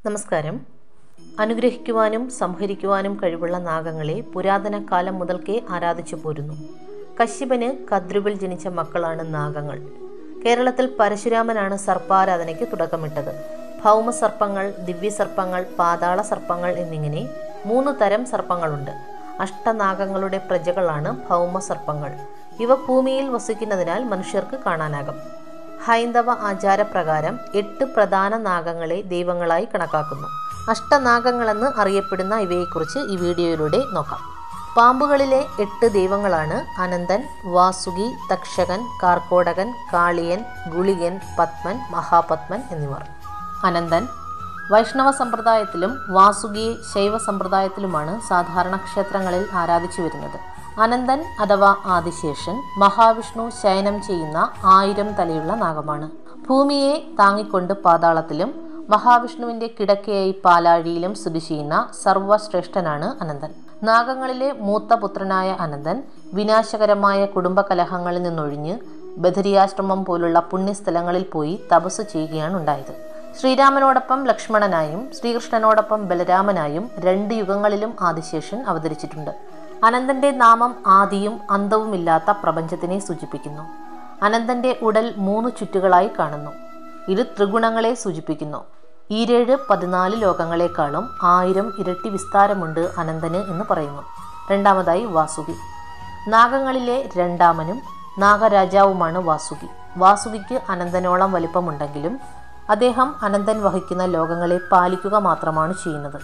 നമസ്കാരം അനുഗ്രഹിക്കുവാനും സംഹരിക്കുവാനും കഴിവുള്ള നാഗങ്ങളെ പുരാതന കാലം മുതൽക്കേ ആരാധിച്ചു പോരുന്നു കശ്യപന് കദ്രുവിൽ ജനിച്ച മക്കളാണ് നാഗങ്ങൾ കേരളത്തിൽ പരശുരാമനാണ് സർപ്പാരാധനയ്ക്ക് തുടക്കമിട്ടത് ഭൗമസർപ്പങ്ങൾ ദിവ്യസർപ്പങ്ങൾ പാതാള സർപ്പങ്ങൾ എന്നിങ്ങനെ മൂന്ന് തരം സർപ്പങ്ങളുണ്ട് അഷ്ടനാഗങ്ങളുടെ പ്രജകളാണ് ഭൗമസർപ്പങ്ങൾ ഇവ ഭൂമിയിൽ വസിക്കുന്നതിനാൽ മനുഷ്യർക്ക് കാണാനാകും ഹൈന്ദവ ആചാരപ്രകാരം എട്ട് പ്രധാന നാഗങ്ങളെ ദൈവങ്ങളായി കണക്കാക്കുന്നു അഷ്ടനാഗങ്ങളെന്ന് അറിയപ്പെടുന്ന ഇവയെക്കുറിച്ച് ഈ വീഡിയോയിലൂടെ നോക്കാം പാമ്പുകളിലെ എട്ട് ദൈവങ്ങളാണ് അനന്തൻ വാസുകി തക്ഷകൻ കാർക്കോടകൻ കാളിയൻ ഗുളികൻ പത്മൻ മഹാപത്മൻ എന്നിവർ അനന്തൻ വൈഷ്ണവ സമ്പ്രദായത്തിലും വാസുകിയെ ശൈവ സമ്പ്രദായത്തിലുമാണ് സാധാരണ ക്ഷേത്രങ്ങളിൽ ആരാധിച്ചു വരുന്നത് അനന്തൻ അഥവാ ആദിശേഷൻ മഹാവിഷ്ണു ശയനം ചെയ്യുന്ന ആയിരം തലയുള്ള നാഗമാണ് ഭൂമിയെ താങ്ങിക്കൊണ്ട് പാതാളത്തിലും മഹാവിഷ്ണുവിന്റെ കിടക്കയായി പാലാഴിയിലും സ്ഥിതി ചെയ്യുന്ന സർവശ്രേഷ്ഠനാണ് അനന്തൻ നാഗങ്ങളിലെ മൂത്ത പുത്രനായ അനന്തൻ വിനാശകരമായ കുടുംബ കലഹങ്ങളിൽ നിന്നൊഴിഞ്ഞ് ബദരിയാശ്രമം പോലുള്ള പുണ്യസ്ഥലങ്ങളിൽ പോയി തപസ് ചെയ്യുകയാണ് ഉണ്ടായത് ശ്രീരാമനോടൊപ്പം ലക്ഷ്മണനായും ശ്രീകൃഷ്ണനോടൊപ്പം ബലരാമനായും രണ്ട് യുഗങ്ങളിലും ആദിശേഷൻ അവതരിച്ചിട്ടുണ്ട് അനന്തന്റെ നാമം ആദിയും അന്തവുമില്ലാത്ത പ്രപഞ്ചത്തിനെ സൂചിപ്പിക്കുന്നു അനന്തന്റെ ഉടൽ മൂന്ന് ചുറ്റുകളായി കാണുന്നു ഇത് ത്രിഗുണങ്ങളെ സൂചിപ്പിക്കുന്നു ഈരേഴ് പതിനാല് ലോകങ്ങളെക്കാളും ആയിരം ഇരട്ടി വിസ്താരമുണ്ട് അനന്തന് എന്ന് പറയുന്നു രണ്ടാമതായി വാസുകി നാഗങ്ങളിലെ രണ്ടാമനും നാഗരാജാവുമാണ് വാസുകി വാസുകിക്ക് അനന്തനോളം വലിപ്പമുണ്ടെങ്കിലും അദ്ദേഹം അനന്തൻ വഹിക്കുന്ന ലോകങ്ങളെ പാലിക്കുക മാത്രമാണ് ചെയ്യുന്നത്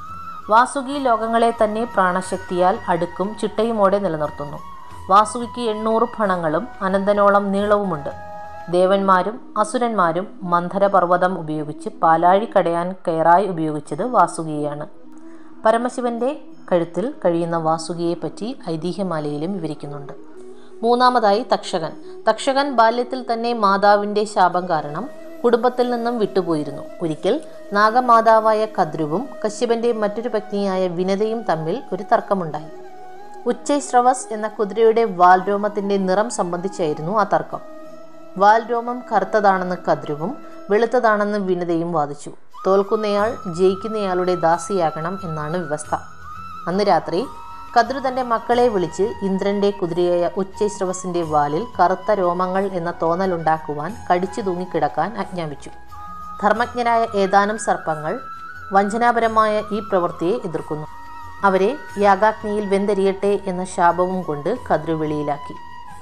വാസുകി ലോകങ്ങളെ തന്നെ പ്രാണശക്തിയാൽ അടുക്കും ചിട്ടയുമോടെ നിലനിർത്തുന്നു വാസുകിക്ക് എണ്ണൂറ് ഫണങ്ങളും അനന്തനോളം നീളവുമുണ്ട് ദേവന്മാരും അസുരന്മാരും മന്ധരപർവ്വതം ഉപയോഗിച്ച് പാലാഴി കടയാൻ കയറായി ഉപയോഗിച്ചത് വാസുകിയാണ് പരമശിവന്റെ കഴുത്തിൽ കഴിയുന്ന വാസുകിയെ പറ്റി ഐതിഹ്യമാലയിലും വിവരിക്കുന്നുണ്ട് മൂന്നാമതായി തക്ഷകൻ തക്ഷകൻ ബാല്യത്തിൽ തന്നെ മാതാവിന്റെ ശാപം കാരണം കുടുംബത്തിൽ നിന്നും വിട്ടുപോയിരുന്നു ഒരിക്കൽ നാഗമാതാവായ കദ്രുവും കശ്യപന്റെ മറ്റൊരു പത്നിയായ വിനതയും തമ്മിൽ ഒരു തർക്കമുണ്ടായി ഉച്ചൈശ്രവസ് എന്ന കുതിരയുടെ വാൽരോമത്തിന്റെ നിറം സംബന്ധിച്ചായിരുന്നു ആ തർക്കം വാൽരോമം കറുത്തതാണെന്ന് കദ്രുവും വെളുത്തതാണെന്ന് വിനതയും വാദിച്ചു തോൽക്കുന്നയാൾ ജയിക്കുന്നയാളുടെ ദാസിയാകണം എന്നാണ് വ്യവസ്ഥ അന്ന് രാത്രി കദ്രു തന്റെ മക്കളെ വിളിച്ച് ഇന്ദ്രന്റെ കുതിരയായ ഉച്ചൈശ്രവസിന്റെ വാലിൽ കറുത്ത രോമങ്ങൾ എന്ന തോന്നലുണ്ടാക്കുവാൻ കടിച്ചു തൂങ്ങിക്കിടക്കാൻ ആജ്ഞാപിച്ചു ധർമ്മജ്ഞരായ ഏതാനും സർപ്പങ്ങൾ വഞ്ചനാപരമായ ഈ പ്രവൃത്തിയെ എതിർക്കുന്നു അവരെ യാഗാഗ്നിയിൽ വെന്തരിയട്ടെ എന്ന ശാപവും കൊണ്ട് കദ്രു വെളിയിലാക്കി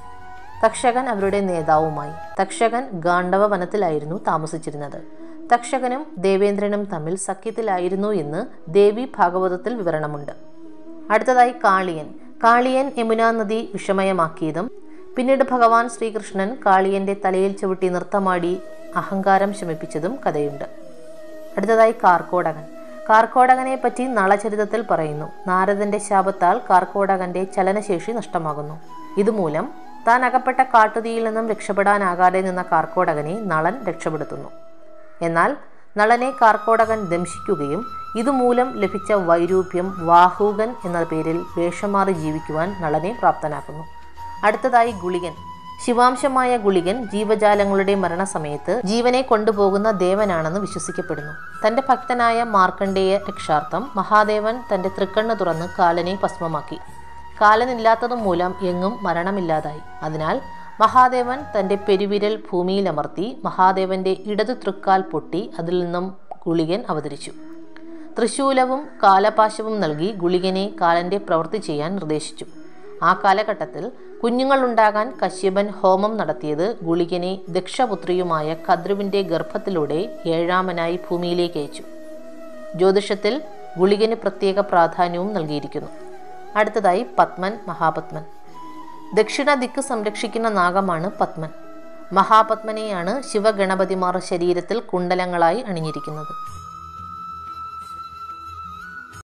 തക്ഷകൻ അവരുടെ നേതാവുമായി തക്ഷകൻ ഗാണ്ഡവ വനത്തിലായിരുന്നു താമസിച്ചിരുന്നത് തക്ഷകനും ദേവേന്ദ്രനും തമ്മിൽ സഖ്യത്തിലായിരുന്നു എന്ന് ദേവി ഭാഗവതത്തിൽ വിവരണമുണ്ട് അടുത്തതായി കാളിയൻ കാളിയൻ യമുനാ നദി വിഷമയമാക്കിയതും പിന്നീട് ഭഗവാൻ ശ്രീകൃഷ്ണൻ കാളിയന്റെ തലയിൽ ചവിട്ടി നൃത്തമാടി അഹങ്കാരം ശമിപ്പിച്ചതും കഥയുണ്ട് അടുത്തതായി കാർക്കോടകൻ കാർക്കോടകനെ പറ്റി നളചരിതത്തിൽ പറയുന്നു നാരദന്റെ ശാപത്താൽ കാർക്കോടകന്റെ ചലനശേഷി നഷ്ടമാകുന്നു ഇതുമൂലം താൻ അകപ്പെട്ട കാട്ടുതീയിൽ നിന്നും രക്ഷപ്പെടാനാകാതെ നിന്ന കാർക്കോടകനെ നളൻ രക്ഷപ്പെടുത്തുന്നു എന്നാൽ നളനെ കാർക്കോടകൻ ദംശിക്കുകയും ഇതുമൂലം ലഭിച്ച വൈരൂപ്യം വാഹൂകൻ എന്ന പേരിൽ വേഷമാറി ജീവിക്കുവാൻ നളനെ പ്രാപ്തനാക്കുന്നു അടുത്തതായി ഗുളികൻ ശിവാംശമായ ഗുളികൻ ജീവജാലങ്ങളുടെ മരണസമയത്ത് ജീവനെ കൊണ്ടുപോകുന്ന ദേവനാണെന്ന് വിശ്വസിക്കപ്പെടുന്നു തന്റെ ഭക്തനായ മാർക്കണ്ഡേയ രക്ഷാർത്ഥം മഹാദേവൻ തന്റെ തൃക്കണ്ണ് തുറന്ന് കാലനെ ഭസ്മമാക്കി കാലനില്ലാത്തതും മൂലം എങ്ങും മരണമില്ലാതായി അതിനാൽ മഹാദേവൻ തന്റെ പെരുവിരൽ ഭൂമിയിലമർത്തി മഹാദേവന്റെ ഇടതു തൃക്കാൽ പൊട്ടി അതിൽ നിന്നും ഗുളികൻ അവതരിച്ചു തൃശൂലവും കാലപാശവും നൽകി ഗുളികനെ കാലന്റെ പ്രവൃത്തി ചെയ്യാൻ നിർദ്ദേശിച്ചു ആ കാലഘട്ടത്തിൽ കുഞ്ഞുങ്ങളുണ്ടാകാൻ കശ്യപൻ ഹോമം നടത്തിയത് ഗുളികനെ ദക്ഷപുത്രിയുമായ കദ്രുവിന്റെ ഗർഭത്തിലൂടെ ഏഴാമനായി ഭൂമിയിലേക്ക് അയച്ചു ജ്യോതിഷത്തിൽ ഗുളികന് പ്രത്യേക പ്രാധാന്യവും നൽകിയിരിക്കുന്നു അടുത്തതായി പത്മൻ മഹാപത്മൻ ദക്ഷിണ ദിക്ക് സംരക്ഷിക്കുന്ന നാഗമാണ് പത്മൻ മഹാപത്മനെയാണ് ശിവഗണപതിമാർ ശരീരത്തിൽ കുണ്ടലങ്ങളായി അണിഞ്ഞിരിക്കുന്നത്